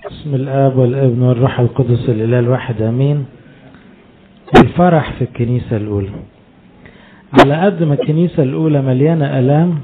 بسم الآب والابن والروح القدس الإله الواحد أمين الفرح في الكنيسة الأولى على قد ما الكنيسة الأولى مليانة ألام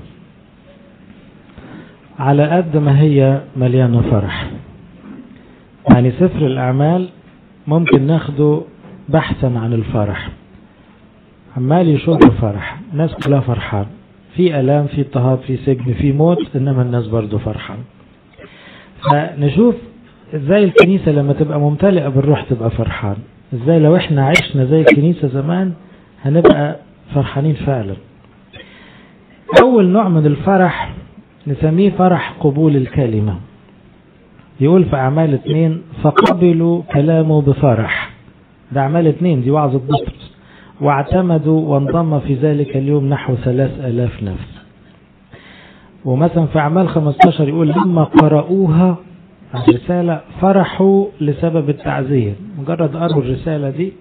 على قد ما هي مليانة فرح يعني سفر الأعمال ممكن ناخده بحثا عن الفرح عمال يشوف فرح الناس كلها فرحان في ألام في اضطهاد في سجن في موت إنما الناس برضو فرحان فنشوف ازاي الكنيسة لما تبقى ممتلئة بالروح تبقى فرحان ازاي لو احنا عشنا زي الكنيسة زمان هنبقى فرحانين فعلا اول نوع من الفرح نسميه فرح قبول الكلمة يقول في اعمال اتنين فقبلوا كلامه بفرح ده اعمال اتنين دي وعظة بطرس واعتمدوا وانضم في ذلك اليوم نحو ثلاث الاف نفس ومثلا في اعمال 15 يقول لما قرأوها الرسالة فرحوا لسبب التعزية مجرد قروا الرسالة دي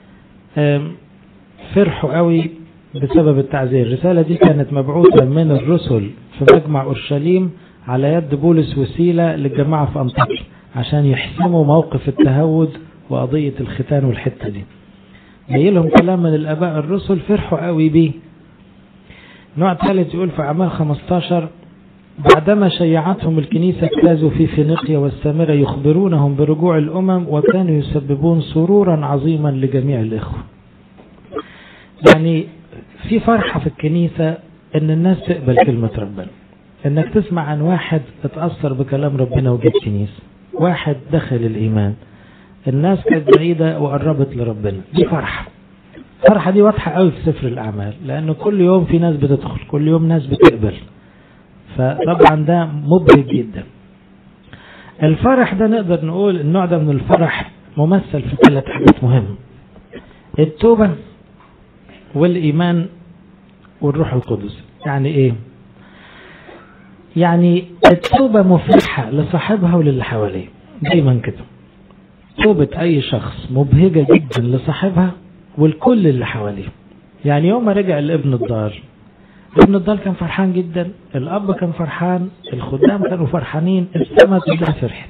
فرحوا قوي بسبب التعزية الرسالة دي كانت مبعوثة من الرسل في مجمع أورشليم على يد بولس وسيلة للجماعة في أنطاكيا عشان يحسموا موقف التهود وقضية الختان والحتة دي جاي لهم كلام من الآباء الرسل فرحوا قوي بيه نوع ثالث يقول في أعمال 15 بعدما شيعتهم الكنيسة اجتازوا في فينيقيا والسامرة يخبرونهم برجوع الأمم وكانوا يسببون سرورا عظيما لجميع الإخوة يعني في فرحة في الكنيسة ان الناس تقبل كلمة ربنا انك تسمع عن واحد اتأثر بكلام ربنا وجه الكنيسة واحد دخل الإيمان الناس كانت بعيدة وقربت لربنا دي فرحة الفرحة دي واضحة قوي في سفر الأعمال لأنه كل يوم في ناس بتدخل كل يوم ناس بتقبل فطبعا ده مبهج جدا الفرح ده نقدر نقول النوع ده من الفرح ممثل في ثلاث حاجات مهمة التوبة والإيمان والروح القدس يعني ايه يعني التوبة مفرحة لصاحبها وللي حواليه دايما كده توبة أي شخص مبهجة جدا لصاحبها والكل اللي حواليه يعني يوم ما رجع لابن الدار ابن الضال كان فرحان جدا الاب كان فرحان الخدام كانوا فرحانين السماء كلها فرحت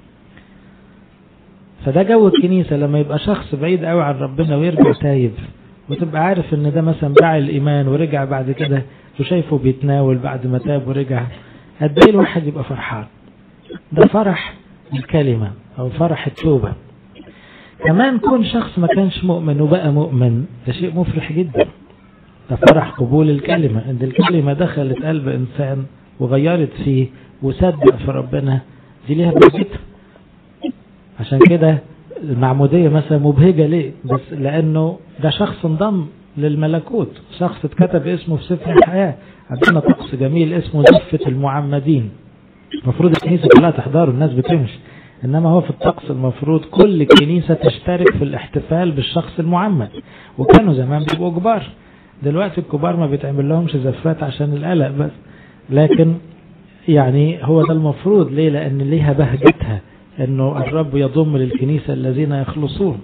فده جو الكنيسه لما يبقى شخص بعيد قوي عن ربنا ويرجع تايب وتبقى عارف ان ده مثلا باع الايمان ورجع بعد كده وشايفه بيتناول بعد ما تاب ورجع قد ايه الواحد يبقى فرحان ده فرح الكلمه او فرح التوبه كمان كون شخص ما كانش مؤمن وبقى مؤمن ده شيء مفرح جدا ده فرح قبول الكلمة ان الكلمة دخلت قلب انسان وغيرت فيه وصدق في ربنا دي ليها بهجتها عشان كده المعمودية مثلا مبهجة ليه بس لانه ده شخص انضم للملكوت شخص اتكتب اسمه في سفر الحياة عندنا طقس جميل اسمه زفة المعمدين المفروض الكنيسة كلها تحضره الناس بتمشي انما هو في الطقس المفروض كل كنيسة تشترك في الاحتفال بالشخص المعمد وكانوا زمان بيبقوا كبار دلوقتي الكبار ما بيتعمل لهمش زفات عشان القلق بس لكن يعني هو ده المفروض ليه لان ليها بهجتها انه الرب يضم للكنيسة الذين يخلصون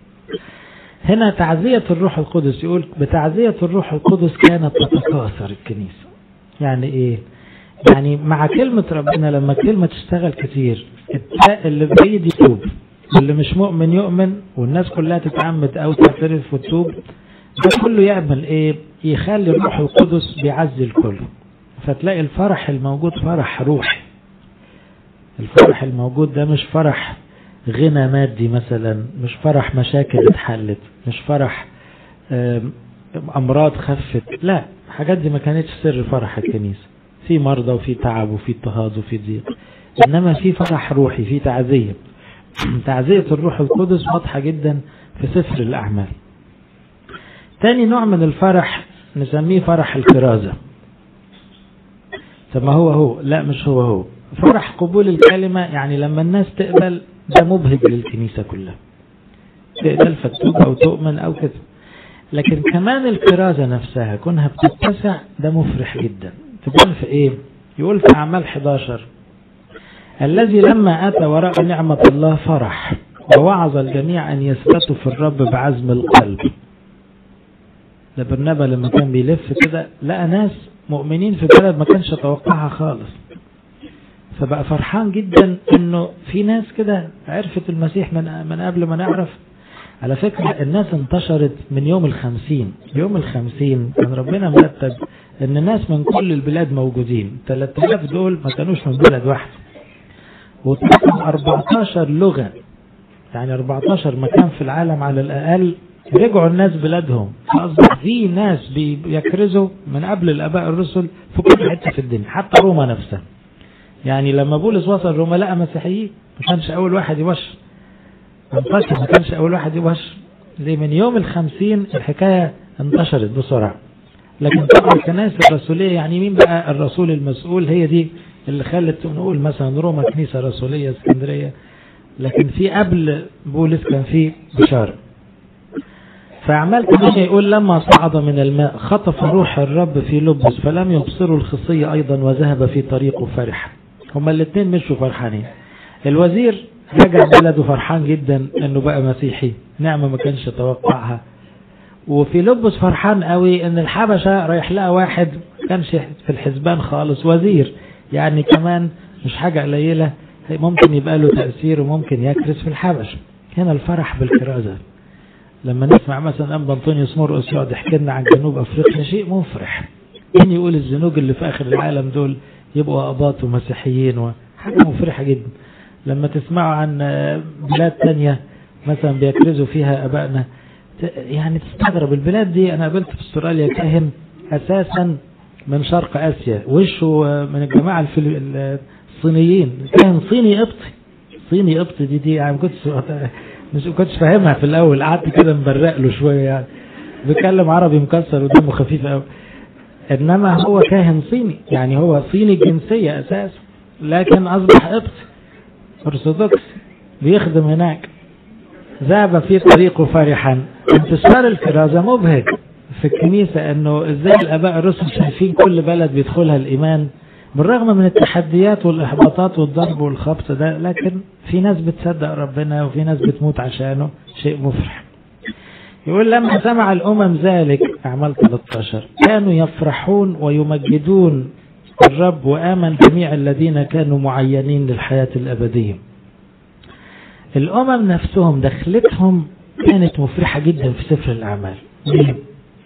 هنا تعزية الروح القدس يقول بتعزية الروح القدس كانت تتكاثر الكنيسة يعني ايه يعني مع كلمة ربنا لما الكلمة تشتغل كتير اللي بعيد يتوب واللي مش مؤمن يؤمن والناس كلها تتعمد او تعترف وتتوب ده كله يعمل ايه يخلي الروح القدس بيعزي الكل فتلاقي الفرح الموجود فرح روحي الفرح الموجود ده مش فرح غنى مادي مثلا مش فرح مشاكل اتحلت مش فرح امراض خفت لا الحاجات دي ما كانتش سر فرح الكنيسة في مرضى وفي تعب وفي اضطهاد وفي ضيق انما في فرح روحي في تعزية تعزية الروح القدس واضحة جدا في سفر الاعمال تاني نوع من الفرح نسميه فرح الكرازة طب ما هو هو لا مش هو هو فرح قبول الكلمة يعني لما الناس تقبل ده مبهج للكنيسة كلها تقبل فتوب أو تؤمن أو كده لكن كمان الكرازة نفسها كونها بتتسع ده مفرح جدا تبان في ايه يقول في أعمال 11 الذي لما أتى وراء نعمة الله فرح ووعظ الجميع أن يثبتوا في الرب بعزم القلب ده برنابا لما كان بيلف كده لقى ناس مؤمنين في بلد ما كانش يتوقعها خالص فبقى فرحان جدا انه في ناس كده عرفت المسيح من من قبل ما نعرف على فكرة الناس انتشرت من يوم الخمسين يوم الخمسين كان ربنا مرتب ان الناس من كل البلاد موجودين 3000 دول ما كانوش من بلد واحد وطلعوا 14 لغة يعني 14 مكان في العالم على الأقل رجعوا الناس بلادهم فأصبح في ناس بيكرزوا من قبل الآباء الرسل في كل حتة في الدنيا حتى روما نفسها يعني لما بولس وصل روما لقى مسيحيين ما كانش أول واحد يبشر انتشر ما كانش أول واحد يبشر زي من يوم الخمسين الحكاية انتشرت بسرعة لكن طبعا الكنائس الرسولية يعني مين بقى الرسول المسؤول هي دي اللي خلت نقول مثلا روما كنيسة رسولية اسكندرية لكن في قبل بولس كان في بشارة فأعمال كمان يقول لما صعد من الماء خطف روح الرب في لبس فلم يبصروا الخصية أيضا وذهب في طريقه فرحا هما الاثنين مشوا فرحانين الوزير رجع بلده فرحان جدا انه بقى مسيحي نعمة ما كانش يتوقعها وفي لبس فرحان قوي ان الحبشة رايح لها واحد كانش في الحسبان خالص وزير يعني كمان مش حاجة قليلة ممكن يبقى له تأثير وممكن يكرس في الحبشة هنا الفرح بالكرازة لما نسمع مثلا أم أنطونيوس مرقس يقعد يحكي لنا عن جنوب أفريقيا شيء مفرح مين يقول الزنوج اللي في آخر العالم دول يبقوا أباط ومسيحيين وحاجة مفرحة جدا لما تسمعوا عن بلاد تانية مثلا بيكرزوا فيها أبائنا يعني تستغرب البلاد دي أنا قابلت في استراليا كاهن أساسا من شرق آسيا وشه من الجماعة الصينيين كاهن صيني قبطي صيني قبطي دي دي يعني كنت مش كنتش فاهمها في الأول قعدت كده مبرق له شوية يعني بيتكلم عربي مكسر ودمه خفيف قوي إنما هو كاهن صيني يعني هو صيني الجنسية أساسا لكن أصبح قبطي أرثوذكس بيخدم هناك ذهب في طريقه فرحا انتشار الكرازة مبهج في الكنيسة انه ازاي الاباء الرسل شايفين كل بلد بيدخلها الايمان بالرغم من التحديات والاحباطات والضرب والخبط ده لكن في ناس بتصدق ربنا وفي ناس بتموت عشانه شيء مفرح يقول لما سمع الامم ذلك اعمال 13 كانوا يفرحون ويمجدون الرب وامن جميع الذين كانوا معينين للحياة الابدية الامم نفسهم دخلتهم كانت مفرحة جدا في سفر الاعمال ليه؟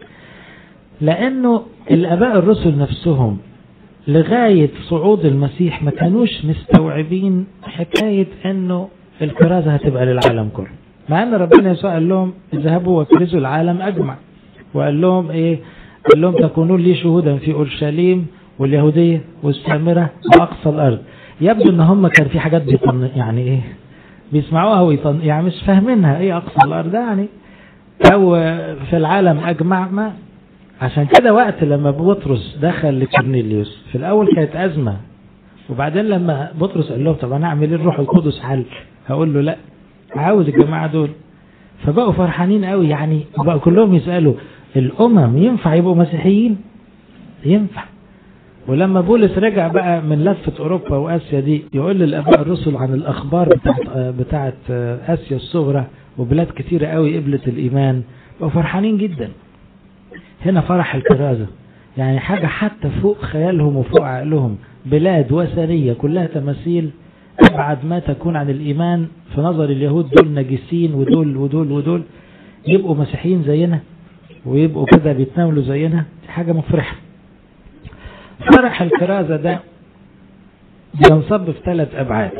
لانه الاباء الرسل نفسهم لغاية صعود المسيح ما كانوش مستوعبين حكاية انه الكرازة هتبقى للعالم كله مع ان ربنا يسوع قال لهم اذهبوا وكرزوا العالم اجمع وقال لهم ايه قال لهم تكونون لي شهودا في اورشليم واليهودية والسامرة واقصى الارض يبدو ان هم كان في حاجات بيطن يعني ايه بيسمعوها ويطن يعني مش فاهمينها ايه اقصى الارض يعني او في العالم اجمع ما عشان كده وقت لما بطرس دخل لكورنيليوس في الاول كانت ازمه وبعدين لما بطرس قال له طب انا اعمل ايه الروح القدس حل هقول له لا عاوز الجماعه دول فبقوا فرحانين قوي يعني بقوا كلهم يسالوا الامم ينفع يبقوا مسيحيين ينفع ولما بولس رجع بقى من لفة أوروبا وآسيا دي يقول للآباء الرسل عن الأخبار بتاعت, بتاعت آسيا الصغرى وبلاد كتيرة قوي قبلت الإيمان بقوا فرحانين جدا هنا فرح الكرازة يعني حاجة حتى فوق خيالهم وفوق عقلهم بلاد وثنية كلها تماثيل أبعد ما تكون عن الإيمان في نظر اليهود دول نجسين ودول ودول ودول يبقوا مسيحيين زينا ويبقوا كده بيتناولوا زينا دي حاجة مفرحة فرح الكرازة ده بينصب في ثلاث أبعاد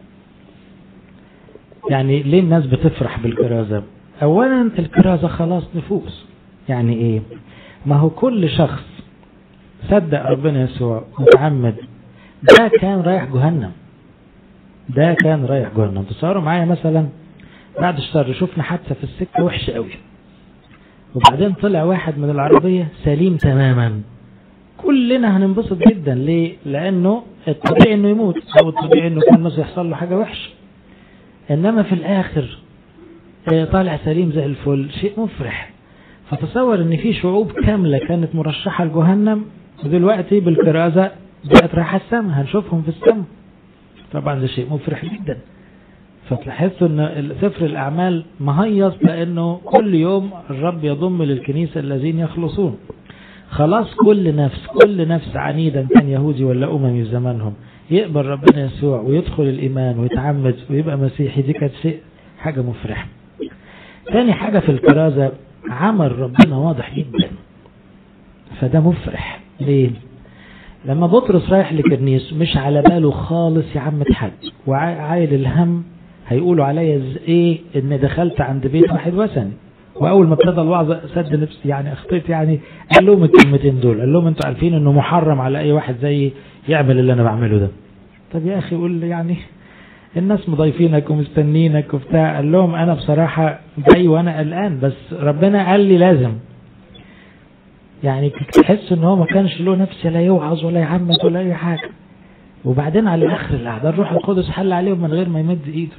يعني ليه الناس بتفرح بالكرازة أولا الكرازة خلاص نفوس يعني إيه ما هو كل شخص صدق ربنا يسوع متعمد ده كان رايح جهنم ده كان رايح جهنم تصوروا معايا مثلا بعد الشر شفنا حادثة في السكة وحشة قوي وبعدين طلع واحد من العربية سليم تماما كلنا هننبسط جدا ليه لانه الطبيعي انه يموت او الطبيعي انه كان مثلا يحصل له حاجة وحشة انما في الاخر طالع سليم زي الفل شيء مفرح فتصور ان في شعوب كاملة كانت مرشحة لجهنم ودلوقتي بالكرازة بقت رايحة السماء هنشوفهم في السماء طبعا ده شيء مفرح جدا فتلاحظوا ان سفر الاعمال مهيص لانه كل يوم الرب يضم للكنيسة الذين يخلصون خلاص كل نفس كل نفس عنيدا كان يهودي ولا أممي في زمانهم يقبل ربنا يسوع ويدخل الإيمان ويتعمد ويبقى مسيحي دي كانت شيء حاجة مفرحة تاني حاجة في الكرازة عمل ربنا واضح جدا فده مفرح ليه لما بطرس رايح لكرنيس مش على باله خالص يا عم حد وعايل الهم هيقولوا عليا ايه ان دخلت عند بيت واحد وثني واول ما ابتدى الوعظ سد نفسي يعني اخطيت يعني قال لهم الكلمتين دول قال لهم انتوا عارفين انه محرم على اي واحد زي يعمل اللي انا بعمله ده طب يا اخي قول لي يعني الناس مضايفينك ومستنينك وبتاع قال لهم انا بصراحة جاي وانا قلقان بس ربنا قال لي لازم يعني تحس ان هو ما كانش له نفس لا يوعظ ولا يعمد ولا اي حاجة وبعدين على اخر القعده الروح القدس حل عليهم من غير ما يمد ايده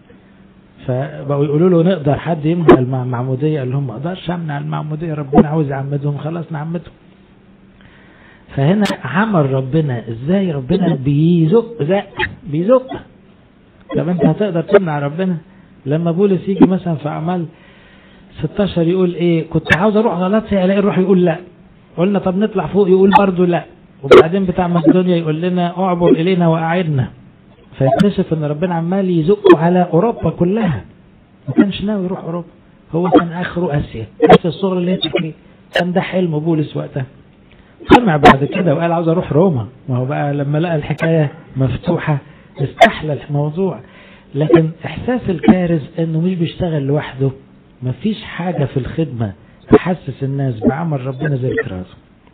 فبقوا يقولوا له نقدر حد يمنع المعمودية قال لهم ما اقدرش امنع المعمودية ربنا عاوز يعمدهم خلاص نعمدهم فهنا عمل ربنا ازاي ربنا بيزق زق بيزق طب انت هتقدر تمنع ربنا لما بولس يجي مثلا في اعمال 16 يقول ايه كنت عاوز اروح غلطية الاقي الروح يقول لا قلنا طب نطلع فوق يقول برضو لا وبعدين بتاع مقدونيا يقول لنا اعبر الينا واعدنا فيكتشف ان ربنا عمال يزقه على اوروبا كلها ما كانش ناوي يروح اوروبا هو كان اخره اسيا اسيا الصغرى اللي هي تركيا كان ده حلم بولس وقتها سمع بعد كده وقال عاوز اروح روما ما هو بقى لما لقى الحكايه مفتوحه استحلى الموضوع لكن احساس الكارز انه مش بيشتغل لوحده مفيش حاجه في الخدمه تحسس الناس بعمل ربنا زي الكرازه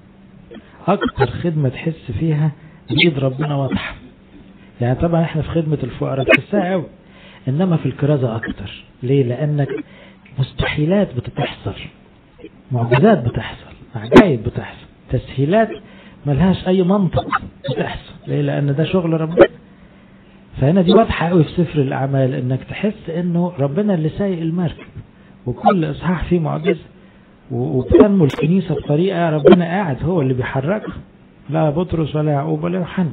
اكتر خدمه تحس فيها بايد ربنا واضحه يعني طبعا احنا في خدمة الفقراء تحسها قوي انما في الكرازة اكتر ليه لانك مستحيلات بتتحصل معجزات بتحصل عجائب بتحصل تسهيلات ملهاش اي منطق بتحصل ليه لان ده شغل ربنا فهنا دي واضحة قوي في سفر الاعمال انك تحس انه ربنا اللي سايق المركب وكل اصحاح فيه معجزة وبتنمو الكنيسة بطريقة ربنا قاعد هو اللي بيحركها لا بطرس ولا يعقوب ولا يوحنا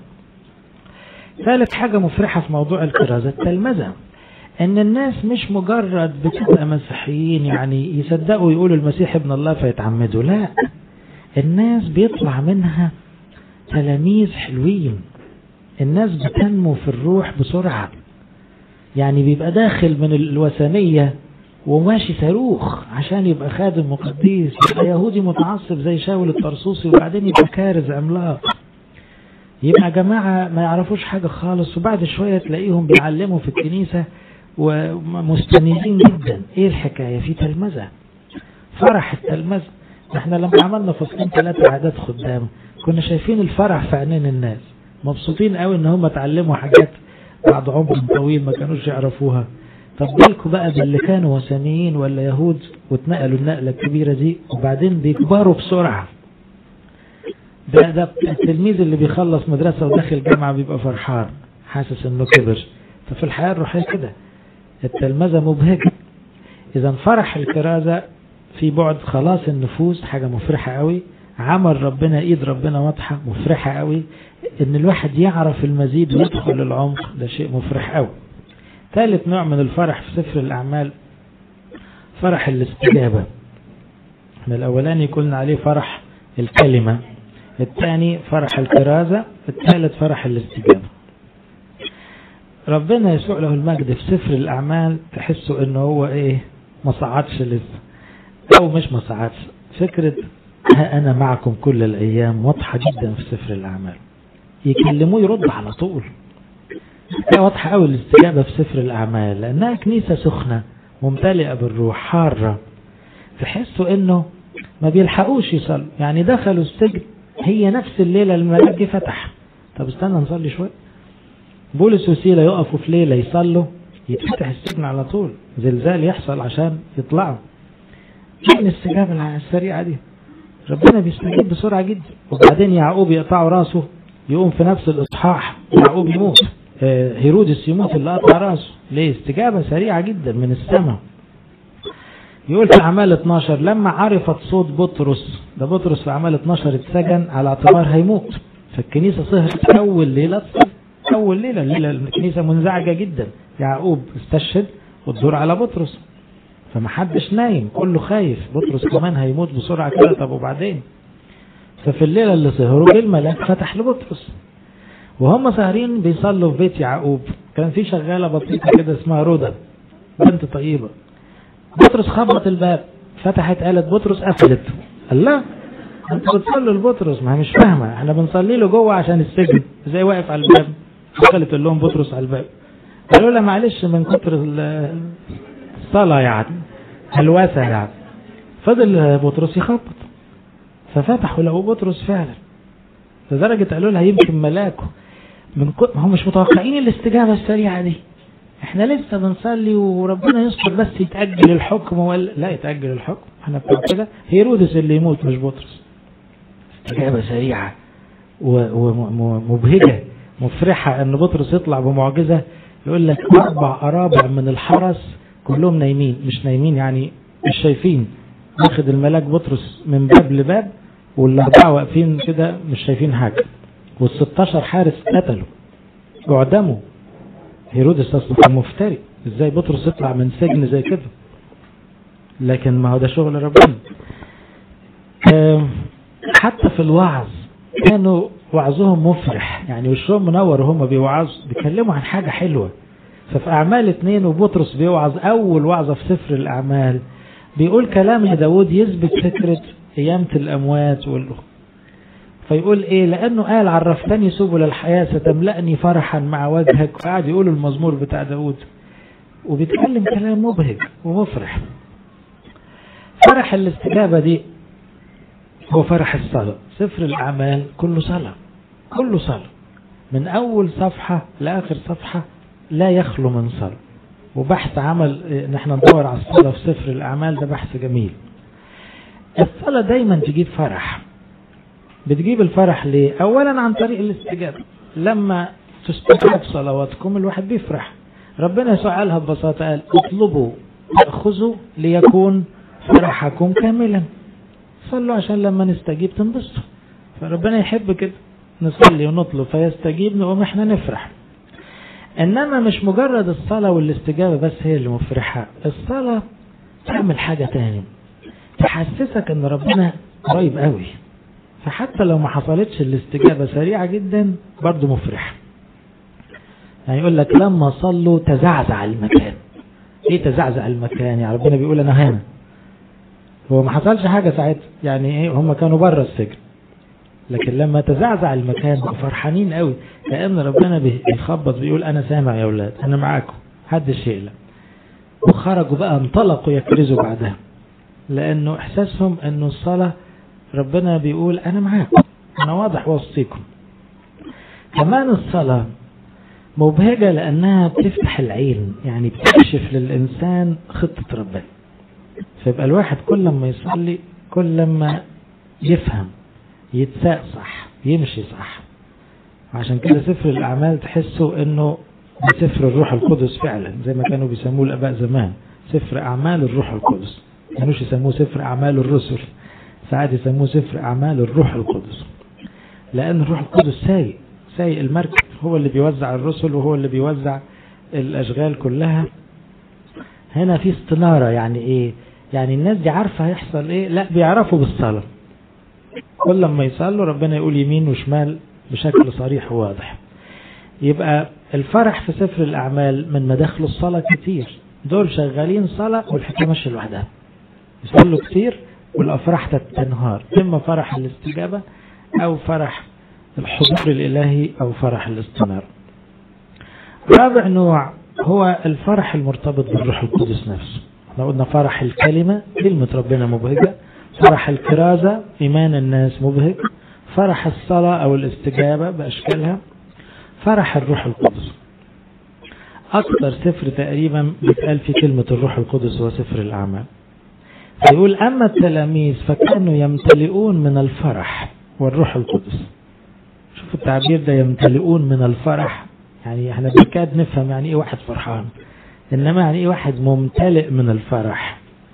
ثالث حاجة مفرحة في موضوع الكرازة التلمذة ان الناس مش مجرد بتبقى مسيحيين يعني يصدقوا يقولوا المسيح ابن الله فيتعمدوا لا الناس بيطلع منها تلاميذ حلوين الناس بتنمو في الروح بسرعة يعني بيبقى داخل من الوثنية وماشي صاروخ عشان يبقى خادم مقديس يبقى يهودي متعصب زي شاول الطرسوسي وبعدين يبقى كارز عملاق يبقى جماعة ما يعرفوش حاجة خالص وبعد شوية تلاقيهم بيعلموا في الكنيسة ومستنيرين جدا ايه الحكاية في تلمذة فرح التلمذة احنا لما عملنا فصلين ثلاثة عادات خدام كنا شايفين الفرح في عينين الناس مبسوطين قوي ان هم اتعلموا حاجات بعد عمر طويل ما كانوش يعرفوها طب بالكوا بقى باللي كانوا وثنيين ولا يهود واتنقلوا النقلة الكبيرة دي وبعدين بيكبروا بسرعة ده ده التلميذ اللي بيخلص مدرسة وداخل جامعة بيبقى فرحان حاسس انه كبر ففي الحياة الروحية كده التلمذة مبهجة اذا فرح الكرازة في بعد خلاص النفوس حاجة مفرحة قوي عمل ربنا ايد ربنا واضحة مفرحة قوي ان الواحد يعرف المزيد ويدخل العمق ده شيء مفرح قوي ثالث نوع من الفرح في سفر الاعمال فرح الاستجابة من الاولاني قلنا عليه فرح الكلمة الثاني فرح الكرازة الثالث فرح الاستجابة ربنا يسوع له المجد في سفر الأعمال تحسوا انه هو ايه ما صعدش لسه او مش ما صعدش فكرة ها انا معكم كل الايام واضحة جدا في سفر الأعمال يكلموه يرد على طول واضحة قوي الاستجابة في سفر الأعمال لأنها كنيسة سخنة ممتلئة بالروح حارة تحسوا انه ما بيلحقوش يصلوا يعني دخلوا السجن هي نفس الليلة الملاك جه فتح طب استنى نصلي شوية بولس وسيلة يقفوا في ليلة يصلوا يتفتح السجن على طول زلزال يحصل عشان يطلعوا فين الاستجابة السريعة دي ربنا بيستجيب بسرعة جدا وبعدين يعقوب يقطعوا راسه يقوم في نفس الإصحاح يعقوب يموت هيرودس يموت اللي قطع راسه ليه استجابة سريعة جدا من السماء يقول في أعمال 12 لما عرفت صوت بطرس ده بطرس في أعمال 12 اتسجن على اعتبار هيموت فالكنيسة سهرت أول ليلة أول ليلة الليلة الكنيسة منزعجة جدا يعقوب استشهد والدور على بطرس فما حدش نايم كله خايف بطرس كمان هيموت بسرعة كده طب وبعدين ففي الليلة اللي سهروا جه الملاك فتح لبطرس وهم سهرين بيصلوا في بيت يعقوب كان في شغالة بسيطة كده اسمها رودة بنت طيبة بطرس خبط الباب فتحت قالت بطرس قفلت قال لا انتوا بتصلوا لبطرس ما هي مش فاهمة احنا بنصلي له جوه عشان السجن زي واقف على الباب دخلت تقول لهم بطرس على الباب قالوا لها معلش من كتر الصلاة يعني هلوسة يعني فضل بطرس يخبط ففتحوا لقوا بطرس فعلا لدرجة قالوا لها يمكن ملاكه من كتر ما هم مش متوقعين الاستجابة السريعة دي احنا لسه بنصلي وربنا يستر بس يتأجل الحكم ولا لا يتأجل الحكم احنا بتوع كده هيرودس اللي يموت مش بطرس استجابة سريعة ومبهجة مفرحة ان بطرس يطلع بمعجزة يقول لك اربع ارابع من الحرس كلهم نايمين مش نايمين يعني مش شايفين واخد الملاك بطرس من باب لباب والاربعه واقفين كده مش شايفين حاجه وال16 حارس قتلوا اعدموا هيرودس اصلا كان مفتري ازاي بطرس يطلع من سجن زي كده لكن ما هو ده شغل ربنا حتى في الوعظ كانوا وعظهم مفرح يعني وشهم منور وهم بيوعظوا بيتكلموا عن حاجة حلوة ففي أعمال اتنين وبطرس بيوعظ أول وعظة في سفر الأعمال بيقول كلام لداود يثبت فكرة قيامة الأموات وال... فيقول إيه لأنه قال عرفتني سبل الحياة ستملأني فرحا مع وجهك وقعد يقول المزمور بتاع داود وبيتكلم كلام مبهج ومفرح فرح الاستجابة دي هو فرح الصلاة سفر الأعمال كله صلاة كله صلاة من أول صفحة لآخر صفحة لا يخلو من صلاة وبحث عمل ان احنا ندور على الصلاة في سفر الأعمال ده بحث جميل الصلاة دايما تجيب فرح بتجيب الفرح ليه أولا عن طريق الاستجابة لما تستجاب صلواتكم الواحد بيفرح ربنا يسوع قالها ببساطة قال اطلبوا تأخذوا ليكون فرحكم كاملا صلوا عشان لما نستجيب تنبسطوا فربنا يحب كده نصلي ونطلب فيستجيب نقوم احنا نفرح انما مش مجرد الصلاة والاستجابة بس هي اللي مفرحة الصلاة تعمل حاجة تاني تحسسك ان ربنا قريب قوي فحتى لو ما حصلتش الاستجابة سريعة جدا برضو مفرح يعني يقول لك لما صلوا تزعزع المكان ايه تزعزع المكان يعني ربنا بيقول انا هنا هو ما حصلش حاجة ساعتها يعني ايه هم كانوا بره السجن لكن لما تزعزع المكان فرحانين قوي لان ربنا بيخبط بيقول انا سامع يا اولاد انا معاكم محدش يقلق وخرجوا بقى انطلقوا يكرزوا بعدها لانه احساسهم انه الصلاة ربنا بيقول انا معاكم انا واضح وسطيكم كمان الصلاة مبهجة لانها بتفتح العين يعني بتكشف للانسان خطة ربنا فيبقى الواحد كل ما يصلي كل ما يفهم يتساق صح يمشي صح عشان كده سفر الأعمال تحسوا انه سفر الروح القدس فعلا زي ما كانوا بيسموه الآباء زمان سفر أعمال الروح القدس كانوش يسموه سفر أعمال الرسل ساعات يسموه سفر أعمال الروح القدس لأن الروح القدس سايق سايق المركب هو اللي بيوزع الرسل وهو اللي بيوزع الأشغال كلها هنا في استنارة يعني ايه يعني الناس دي عارفة هيحصل ايه لا بيعرفوا بالصلاة كل لما يصلوا ربنا يقول يمين وشمال بشكل صريح وواضح يبقى الفرح في سفر الأعمال من مداخل الصلاة كتير دول شغالين صلاة والحكاية ماشية لوحدها يصلوا كتير والأفراح تنهار إما فرح الاستجابة أو فرح الحضور الإلهي أو فرح الاستنارة رابع نوع هو الفرح المرتبط بالروح القدس نفسه احنا قلنا فرح الكلمة كلمة ربنا مبهجة فرح الكرازة إيمان الناس مبهج فرح الصلاة أو الاستجابة بأشكالها فرح الروح القدس أكثر سفر تقريبا بيتقال في كلمة الروح القدس هو سفر الأعمال يقول أما التلاميذ فكانوا يمتلئون من الفرح والروح القدس شوفوا التعبير ده يمتلئون من الفرح يعني احنا بنكاد نفهم يعني ايه واحد فرحان انما يعني ايه واحد ممتلئ من الفرح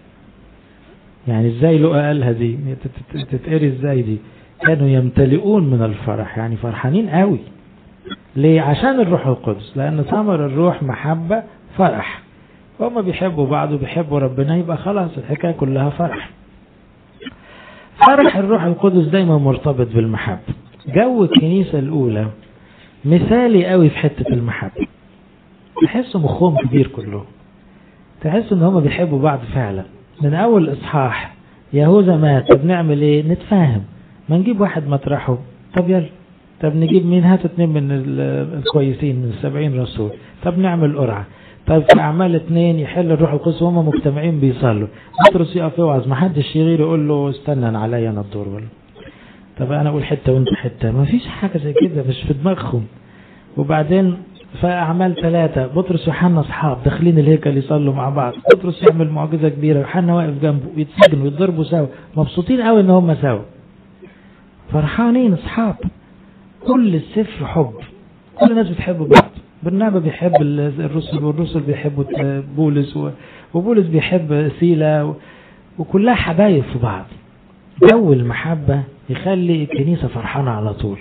يعني ازاي لقى قالها دي تتقري ازاي دي كانوا يمتلئون من الفرح يعني فرحانين قوي ليه عشان الروح القدس لان ثمر الروح محبة فرح هما بيحبوا بعض وبيحبوا ربنا يبقى خلاص الحكاية كلها فرح فرح الروح القدس دايما مرتبط بالمحبة جو الكنيسة الأولى مثالي قوي في حتة المحبة تحسوا مخهم كبير كلهم تحسوا ان هم بيحبوا بعض فعلا من اول اصحاح يهوذا مات طب نعمل ايه نتفاهم ما نجيب واحد مطرحه طب يلا طب نجيب مين هات اتنين من الكويسين من السبعين رسول طب نعمل قرعة طب في اعمال اتنين يحل الروح القدس وهم مجتمعين بيصلوا بطرس يقف يوعظ ما حدش يغير يقول له استنى انا عليا انا الدور ولا طب انا اقول حته وانت حته ما فيش حاجه زي كده مش في دماغهم وبعدين في اعمال ثلاثه بطرس ويوحنا اصحاب داخلين الهيكل يصلوا مع بعض بطرس يعمل معجزه كبيره ويوحنا واقف جنبه ويتسجنوا ويتضربوا سوا مبسوطين قوي ان هم سوا فرحانين اصحاب كل السفر حب كل الناس بتحب بعض برنابا بيحب الرسل والرسل بيحبوا بولس وبولس بيحب سيلا وكلها حبايب في بعض جو المحبة يخلي الكنيسة فرحانة على طول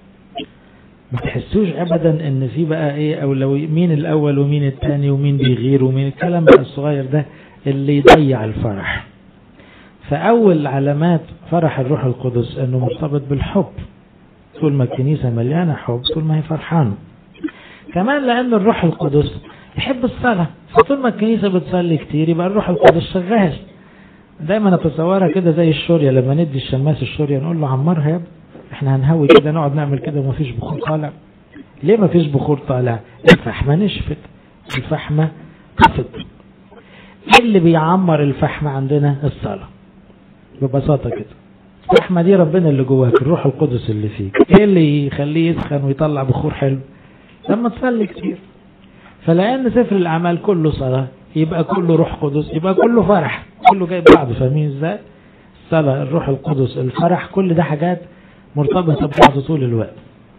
ما تحسوش ابدا ان في بقى ايه او لو مين الاول ومين الثاني ومين بيغير ومين الكلام بقى الصغير ده اللي يضيع الفرح فاول علامات فرح الروح القدس انه مرتبط بالحب طول ما الكنيسة مليانة حب طول ما هي فرحانة كمان لان الروح القدس يحب الصلاة فطول ما الكنيسة بتصلي كتير يبقى الروح القدس شغال دايما اتصورها كده زي الشورية لما ندي الشماس الشورية نقول له عمرها يا ابني احنا هنهوي كده نقعد نعمل كده ومفيش بخور طالع ليه مفيش بخور طالع الفحمة نشفت الفحمة طفت ايه اللي بيعمر الفحمة عندنا الصلاة ببساطة كده الفحمة دي ربنا اللي جواك الروح القدس اللي فيك ايه اللي يخليه يسخن ويطلع بخور حلو لما تصلي كتير فلأن سفر الأعمال كله صلاة يبقى كله روح قدس يبقى كله فرح كله جاي بعض فاهمين ازاي الصلاة الروح القدس الفرح كل ده حاجات مرتبطة ببعض طول الوقت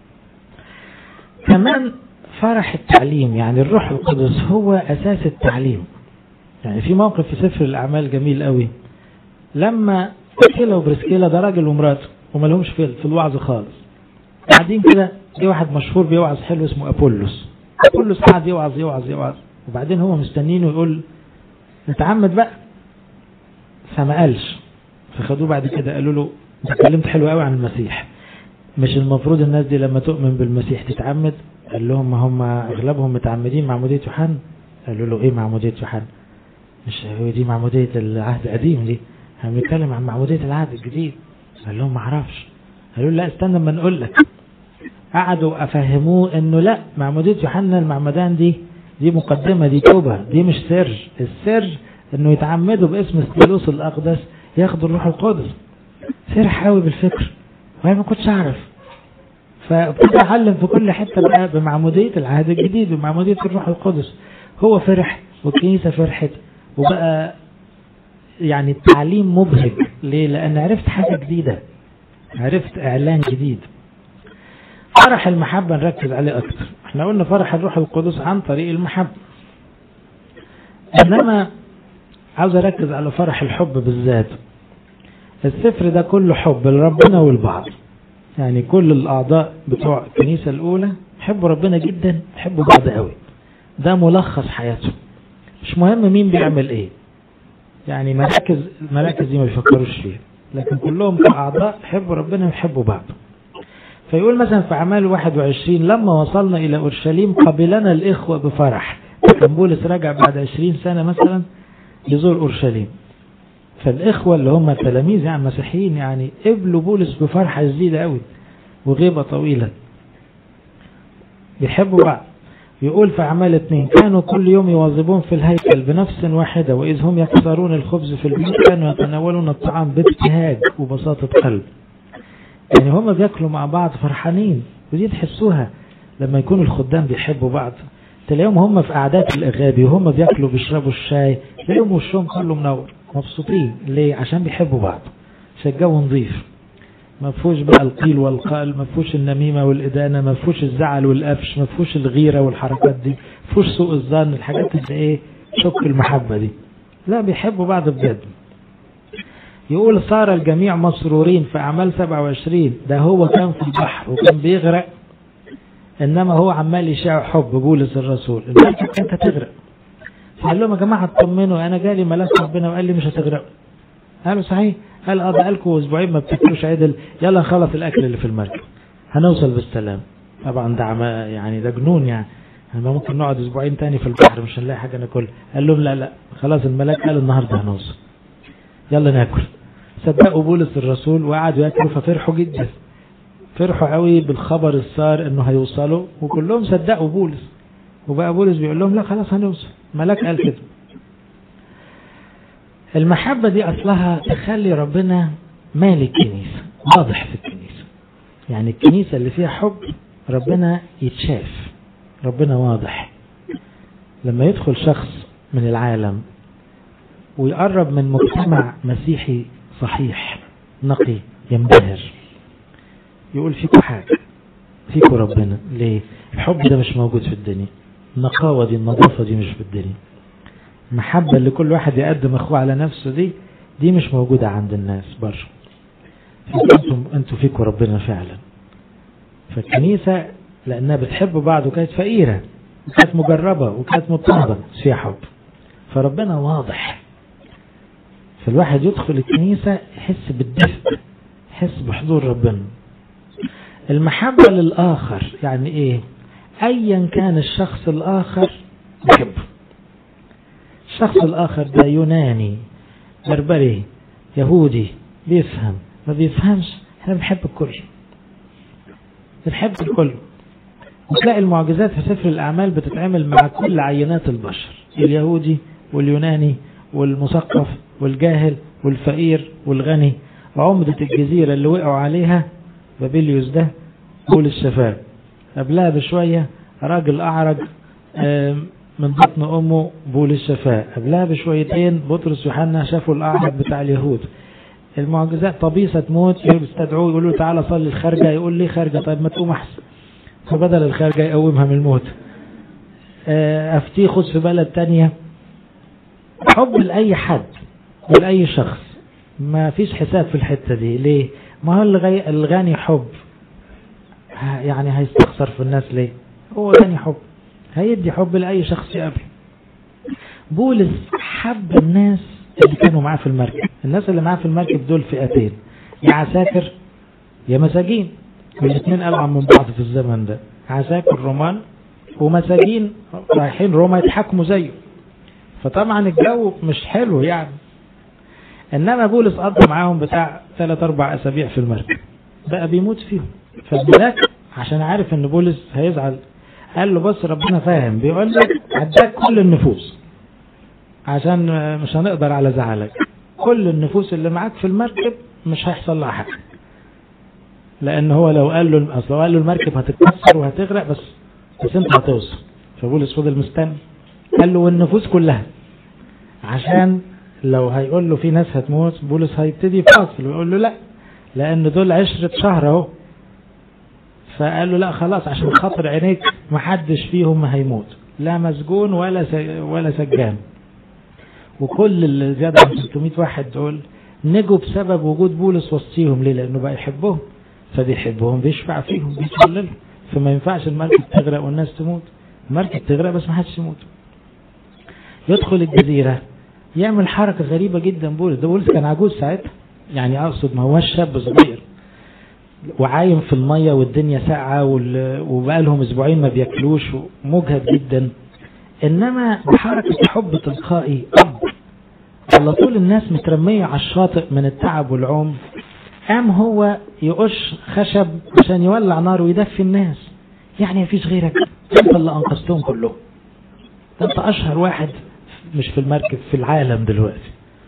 كمان فرح التعليم يعني الروح القدس هو أساس التعليم يعني في موقف في سفر الأعمال جميل قوي لما برسكيلا وبرسكيلا ده راجل ومراته وما لهمش في, في الوعظ خالص قاعدين كده جه واحد مشهور بيوعظ حلو اسمه أبولس أبولس قاعد يوعظ يوعظ يوعظ وبعدين هو مستنينه يقول نتعمد بقى فما قالش فخدوه بعد كده قالوا له انت اتكلمت حلو قوي عن المسيح مش المفروض الناس دي لما تؤمن بالمسيح تتعمد قال لهم ما هم اغلبهم متعمدين معمودية يوحنا قالوا له ايه معمودية يوحنا مش هو دي معمودية العهد القديم دي احنا بنتكلم عن معمودية العهد الجديد قال لهم ما اعرفش قالوا له لا استنى ما نقول لك قعدوا افهموه انه لا معمودية يوحنا المعمدان دي دي مقدمة دي توبة دي مش سر السر انه يتعمدوا باسم الثالوث الاقدس ياخدوا الروح القدس فرح قوي بالفكر وانا ما كنتش اعرف فابتدى اعلم في كل حته بقى بمعموديه العهد الجديد ومعموديه الروح القدس هو فرح والكنيسه فرحت وبقى يعني التعليم مبهج ليه لان عرفت حاجه جديده عرفت اعلان جديد فرح المحبه نركز عليه اكتر احنا قلنا فرح الروح القدس عن طريق المحبه انما عاوز اركز على فرح الحب بالذات السفر ده كله حب لربنا والبعض يعني كل الأعضاء بتوع الكنيسة الأولى يحبوا ربنا جدا يحبوا بعض قوي ده ملخص حياتهم مش مهم مين بيعمل ايه يعني مراكز المراكز دي ما بيفكروش فيها لكن كلهم كأعضاء يحبوا ربنا ويحبوا بعض فيقول مثلا في أعمال 21 لما وصلنا إلى أورشليم قبلنا الإخوة بفرح كان بولس رجع بعد 20 سنة مثلا يزور أورشليم فالإخوة اللي هم التلاميذ يعني مسيحيين يعني قبلوا بولس بفرحة جديدة قوي وغيبة طويلة بيحبوا بعض يقول في أعمال اثنين كانوا كل يوم يواظبون في الهيكل بنفس واحدة وإذ هم يكسرون الخبز في البيت كانوا يتناولون الطعام بابتهاج وبساطة قلب يعني هم بياكلوا مع بعض فرحانين ودي تحسوها لما يكون الخدام بيحبوا بعض تلاقيهم هم في قعدات الأغابي وهم بياكلوا بيشربوا الشاي تلاقيهم وشهم كله منور مبسوطين ليه عشان بيحبوا بعض عشان الجو نظيف ما فيهوش بقى القيل والقال ما فيهوش النميمه والادانه ما فيهوش الزعل والقفش ما فيهوش الغيره والحركات دي ما فيهوش سوء الظن الحاجات اللي ايه شك المحبه دي لا بيحبوا بعض بجد يقول صار الجميع مسرورين في اعمال 27 ده هو كان في البحر وكان بيغرق انما هو عمال يشاع حب بولس الرسول انت انت تغرق فقال لهم يا جماعه اطمنوا انا جالي ملاك ربنا وقال لي مش هتغرقوا قالوا صحيح قال اه بقالكم اسبوعين ما بتاكلوش عدل يلا نخلص الاكل اللي في المركب هنوصل بالسلام طبعا ده يعني ده جنون يعني احنا ممكن نقعد اسبوعين تاني في البحر مش هنلاقي حاجه ناكلها قال لهم لا لا خلاص الملاك قال النهارده هنوصل يلا ناكل صدقوا بولس الرسول وقعدوا ياكلوا ففرحوا جدا فرحوا قوي بالخبر السار انه هيوصلوا وكلهم صدقوا بولس وبقى بولس بيقول لهم لا خلاص هنوصل ملاك قال كده المحبة دي أصلها تخلي ربنا مالي الكنيسة واضح في الكنيسة يعني الكنيسة اللي فيها حب ربنا يتشاف ربنا واضح لما يدخل شخص من العالم ويقرب من مجتمع مسيحي صحيح نقي ينبهر يقول فيكم حاجة فيكم ربنا ليه الحب ده مش موجود في الدنيا النقاوة دي النظافة دي مش في الدنيا المحبة اللي كل واحد يقدم اخوه على نفسه دي دي مش موجودة عند الناس بره انتم انتوا فيكم ربنا فعلا فالكنيسة لانها بتحب بعض وكانت فقيرة وكانت مجربة وكانت مضطهدة فيها حب فربنا واضح فالواحد يدخل الكنيسة يحس بالدفء يحس بحضور ربنا المحبة للآخر يعني إيه أيا كان الشخص الآخر بحبه الشخص الآخر ده يوناني بربري يهودي بيفهم ما بيفهمش احنا بنحب الكل بنحب الكل وتلاقي المعجزات في سفر الأعمال بتتعمل مع كل عينات البشر اليهودي واليوناني والمثقف والجاهل والفقير والغني عمدة الجزيرة اللي وقعوا عليها بابيليوس ده قول الشفاء قبلها بشوية راجل أعرج من بطن أمه بول الشفاء قبلها بشويتين بطرس يوحنا شافوا الأعرج بتاع اليهود المعجزات طبيسة تموت يستدعوه يقولوا له تعالى صلي الخارجة يقول لي خارجة طيب ما تقوم أحسن فبدل الخارجة يقومها من الموت أفتيخس في بلد تانية حب لأي حد ولأي شخص ما فيش حساب في الحتة دي ليه ما هو الغني حب يعني هيستخسر في الناس ليه هو غني حب هيدي حب لأي شخص يقابله بولس حب الناس اللي كانوا معاه في المركب الناس اللي معاه في المركب دول فئتين يا عساكر يا مساجين والاثنين ألعن من بعض في الزمن ده عساكر رومان ومساجين رايحين روما يتحكموا زيه فطبعا الجو مش حلو يعني انما بولس قضى معاهم بتاع ثلاث اربع اسابيع في المركب بقى بيموت فيهم فالملاك عشان عارف ان بولس هيزعل قال له بص ربنا فاهم بيقول لك عداك كل النفوس عشان مش هنقدر على زعلك كل النفوس اللي معاك في المركب مش هيحصل لها حاجه لان هو لو قال له اصل قال له المركب هتتكسر وهتغرق بس بس انت هتوصل فبولس فضل مستني قال له والنفوس كلها عشان لو هيقول له في ناس هتموت بولس هيبتدي يفاصل ويقول له لا لان دول عشرة شهر اهو فقال له لا خلاص عشان خاطر عينيك محدش فيهم هيموت لا مسجون ولا ولا سجان وكل اللي زيادة عن 300 واحد دول نجوا بسبب وجود بولس وسطيهم ليه لانه بقى يحبهم فبيحبهم بيشفع فيهم بيصلي فما ينفعش المركب تغرق والناس تموت المركب تغرق بس ما حدش يموت يدخل الجزيرة يعمل حركة غريبة جدا بولس ده بولس كان عجوز ساعتها يعني اقصد ما هوش شاب صغير وعايم في المية والدنيا ساقعة وبقى لهم اسبوعين ما بياكلوش ومجهد جدا انما بحركة حب تلقائي اب على طول الناس مترمية على الشاطئ من التعب والعوم قام هو يقش خشب عشان يولع نار ويدفي الناس يعني مفيش غيرك انت اللي انقذتهم كلهم ده انت اشهر واحد مش في المركب في العالم دلوقتي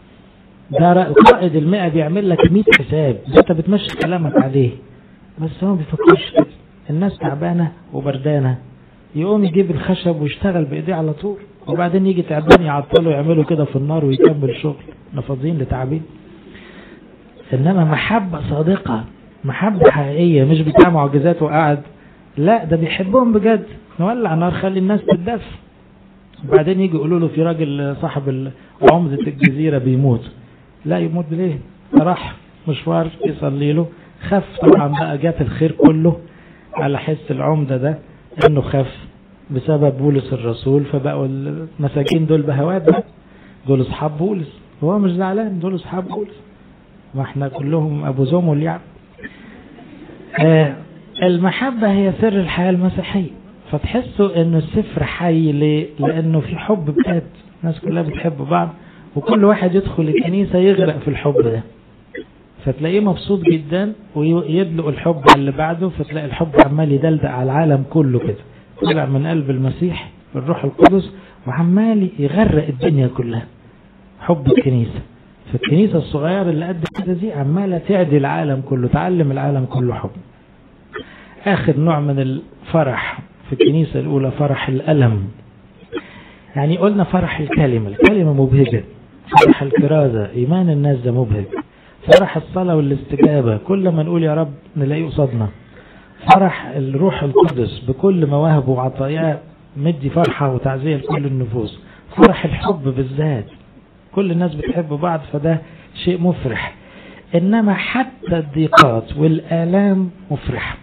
ده قائد المئة بيعمل لك 100 حساب ده انت بتمشي كلامك عليه بس هو ما بيفكرش كده الناس تعبانة وبردانة يقوم يجيب الخشب ويشتغل بايديه على طول وبعدين يجي تعبان يعطله يعملوا كده في النار ويكمل شغل نفاضين لتعبين انما محبة صادقة محبة حقيقية مش بتاع معجزات وقعد لا ده بيحبهم بجد نولع نار خلي الناس تدفى وبعدين يجي يقولوا له في راجل صاحب عمدة الجزيرة بيموت لا يموت ليه راح مشوار يصلي له خف طبعا بقى جات الخير كله على حس العمدة ده انه خف بسبب بولس الرسول فبقوا المساكين دول بهوات بقى دول اصحاب بولس هو مش زعلان دول اصحاب بولس ما احنا كلهم ابو زمل يعني آه المحبة هي سر الحياة المسيحية فتحسوا انه السفر حي ليه لانه في حب بجد الناس كلها بتحب بعض وكل واحد يدخل الكنيسة يغرق في الحب ده فتلاقيه مبسوط جدا ويدلق الحب على اللي بعده فتلاقي الحب عمال يدلدق على العالم كله كده طلع من قلب المسيح بالروح القدس وعمال يغرق الدنيا كلها حب الكنيسة فالكنيسة الصغيرة اللي قد كده دي عمالة تعدي العالم كله تعلم العالم كله حب آخر نوع من الفرح في الكنيسة الأولى فرح الألم يعني قلنا فرح الكلمة الكلمة مبهجة فرح الكرازة إيمان الناس ده مبهج فرح الصلاة والاستجابة كل ما نقول يا رب نلاقيه قصادنا فرح الروح القدس بكل مواهبه وعطاياه مدي فرحة وتعزية لكل النفوس فرح الحب بالذات كل الناس بتحب بعض فده شيء مفرح إنما حتى الضيقات والآلام مفرحة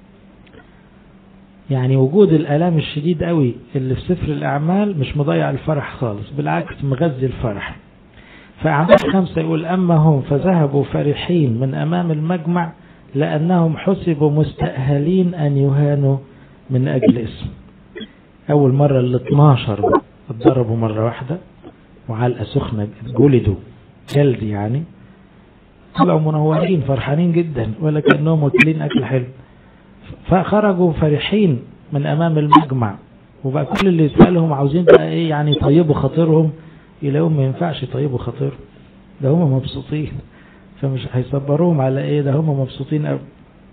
يعني وجود الآلام الشديد قوي اللي في سفر الأعمال مش مضيع الفرح خالص بالعكس مغذي الفرح فأعمال خمسة يقول أما هم فذهبوا فرحين من أمام المجمع لأنهم حسبوا مستأهلين أن يهانوا من أجل اسم أول مرة ال 12 اتضربوا مرة واحدة وعلقة سخنة جلدوا جلد يعني طلعوا منورين فرحانين جدا ولا كأنهم واكلين أكل حلو فخرجوا فرحين من أمام المجمع وبقى كل اللي يسألهم عاوزين بقى إيه يعني يطيبوا خاطرهم يلاقيهم ما ينفعش يطيبوا خاطرهم ده هم مبسوطين فمش هيصبروهم على إيه ده هم مبسوطين قوي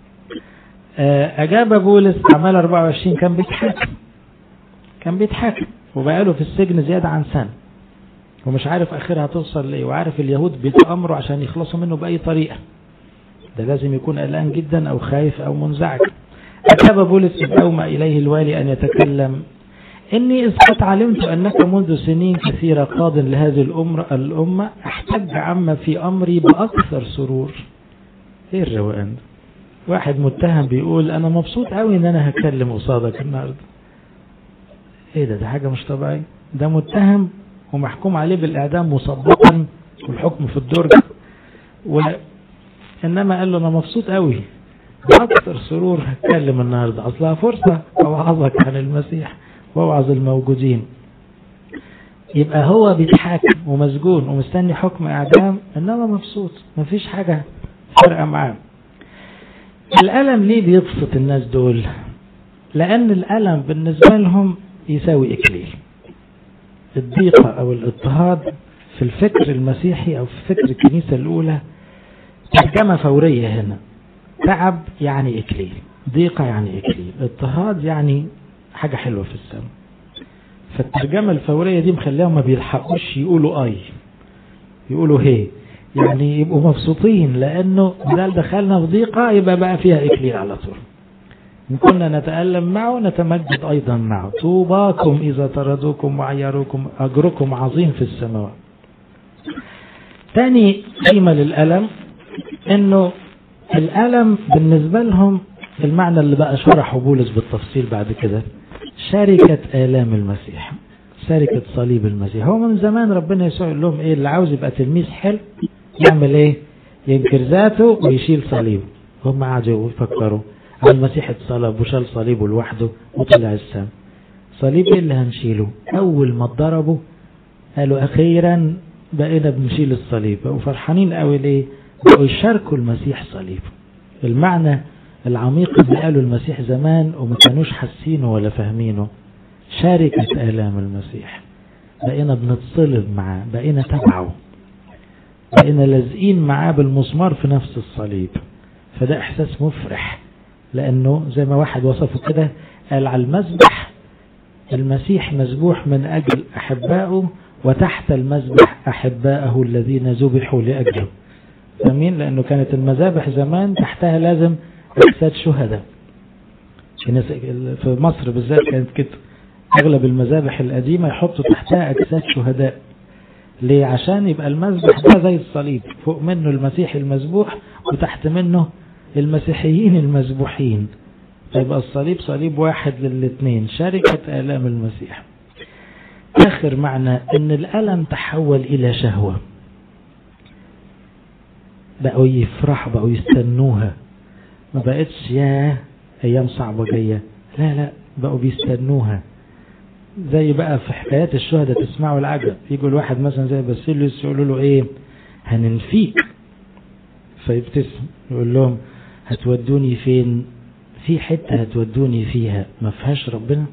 أجاب بولس أعمال 24 كان بيتحاكم كان بيتحاكم وبقاله في السجن زيادة عن سنة ومش عارف آخرها توصل لإيه وعارف اليهود بيتأمروا عشان يخلصوا منه بأي طريقة ده لازم يكون قلقان جدا أو خايف أو منزعج أتاب بولس إذ أومى إليه الوالي أن يتكلم إني إذ قد علمت أنك منذ سنين كثيرة قاض لهذه الأمة, الأمة أحتج عما في أمري بأكثر سرور إيه الروقان ده واحد متهم بيقول أنا مبسوط قوي إن أنا هتكلم قصادك النهاردة إيه ده ده حاجة مش طبيعية ده متهم ومحكوم عليه بالإعدام مسبقا والحكم في الدرج و... إنما قال له أنا مبسوط قوي بأكثر سرور هتكلم النهاردة أصلها فرصة أوعظك عن المسيح وأوعظ الموجودين يبقى هو بيتحاكم ومسجون ومستني حكم إعدام إنما مبسوط مفيش حاجة فارقة معاه الألم ليه بيبسط الناس دول لأن الألم بالنسبة لهم يساوي إكليل الضيقة أو الاضطهاد في الفكر المسيحي أو في فكر الكنيسة الأولى ترجمة فورية هنا تعب يعني إكليل ضيقة يعني إكليل اضطهاد يعني حاجة حلوة في السماء فالترجمة الفورية دي مخليهم ما بيلحقوش يقولوا أي يقولوا هي يعني يبقوا مبسوطين لأنه بدل دخلنا في ضيقة يبقى بقى فيها إكليل على طول إن كنا نتألم معه نتمجد أيضا معه طوباكم إذا طردوكم وعيروكم أجركم عظيم في السماوات تاني قيمة للألم إنه الألم بالنسبة لهم المعنى اللي بقى شرحه بولس بالتفصيل بعد كده شركة آلام المسيح شركة صليب المسيح هو من زمان ربنا يسوع يقول لهم ايه اللي عاوز يبقى تلميذ حلو يعمل ايه ينكر ذاته ويشيل صليبه هم قعدوا يفكروا على المسيح اتصلب وشال صليبه لوحده وطلع السما صليب ايه اللي هنشيله اول ما اتضربوا قالوا اخيرا بقينا بنشيل الصليب بقوا فرحانين قوي ليه بقوا يشاركوا المسيح صليبه المعنى العميق اللي قالوا المسيح زمان وما كانوش حاسينه ولا فاهمينه شاركة آلام المسيح بقينا بنتصلب معاه بقينا تبعه بقينا لازقين معاه بالمسمار في نفس الصليب فده إحساس مفرح لأنه زي ما واحد وصفه كده قال على المذبح المسيح مذبوح من أجل أحبائه وتحت المذبح أحبائه الذين ذبحوا لأجله فاهمين لأنه كانت المذابح زمان تحتها لازم أجساد شهداء في مصر بالذات كانت كده أغلب المذابح القديمة يحطوا تحتها أجساد شهداء ليه عشان يبقى المذبح ده زي الصليب فوق منه المسيح المذبوح وتحت منه المسيحيين المذبوحين فيبقى الصليب صليب واحد للاثنين شركة آلام المسيح آخر معنى أن الألم تحول إلى شهوة بقوا يفرحوا بقوا يستنوها ما بقتش يا ايام صعبة جاية لا لا بقوا بيستنوها زي بقى في حكايات الشهداء تسمعوا العجب يجوا الواحد مثلا زي باسيليوس يقولوا له ايه هننفيك فيبتسم يقول لهم هتودوني فين في حتة هتودوني فيها ما فيهاش ربنا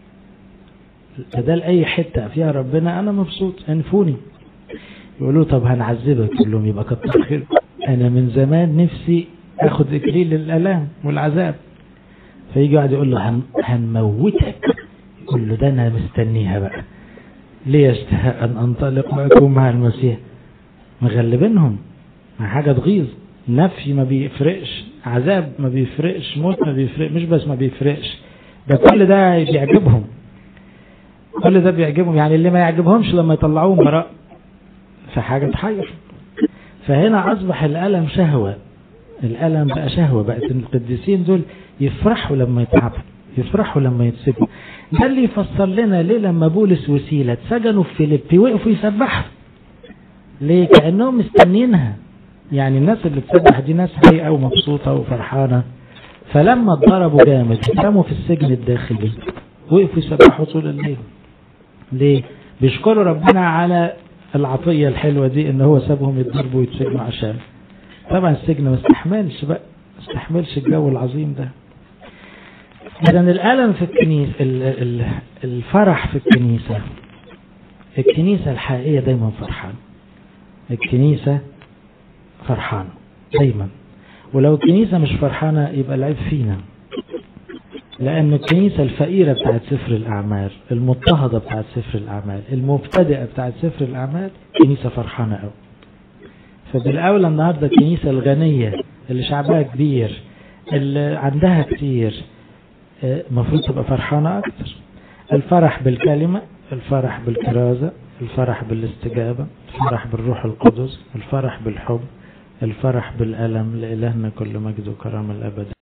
بدل اي حتة فيها ربنا انا مبسوط انفوني يقولوا طب هنعذبك يقول لهم يبقى كتر خير انا من زمان نفسي اخد اكليل الالام والعذاب فيجي واحد يقول له هن... هنموتك يقول له ده انا مستنيها بقى ليه اشتهى ان انطلق واكون مع المسيح مغلبينهم مع حاجة تغيظ نفي ما بيفرقش عذاب ما بيفرقش موت ما بيفرق مش بس ما بيفرقش ده كل ده بيعجبهم كل ده بيعجبهم يعني اللي ما يعجبهمش لما يطلعوه براء فحاجة تحير فهنا أصبح الألم شهوة الألم بقى شهوة بقت القديسين دول يفرحوا لما يتعبوا يفرحوا لما يتسجنوا ده اللي يفسر لنا ليه لما بولس وسيلة اتسجنوا في فيليبي وقفوا يسبحوا ليه كأنهم مستنينها يعني الناس اللي بتسبح دي ناس رايقة ومبسوطة وفرحانة فلما اتضربوا جامد قاموا في السجن الداخلي وقفوا يسبحوا طول الليل ليه بيشكروا ربنا على العطية الحلوة دي ان هو سابهم يتضربوا ويتسجنوا عشان طبعا السجن ما استحملش بقى ما استحملش الجو العظيم ده اذا الالم في الكنيسة الفرح في الكنيسة الكنيسة الحقيقية دايما فرحانة الكنيسة فرحانة دايما ولو الكنيسة مش فرحانة يبقى العيب فينا لأن الكنيسة الفقيرة بتاعت سفر الأعمال المضطهدة بتاعت سفر الأعمال المبتدئة بتاعت سفر الأعمال كنيسة فرحانة أوي فبالأولى النهاردة الكنيسة الغنية اللي شعبها كبير اللي عندها كتير المفروض تبقى فرحانة أكتر الفرح بالكلمة الفرح بالكرازة الفرح بالاستجابة الفرح بالروح القدس الفرح بالحب الفرح بالألم لإلهنا كل مجد وكرم الأبد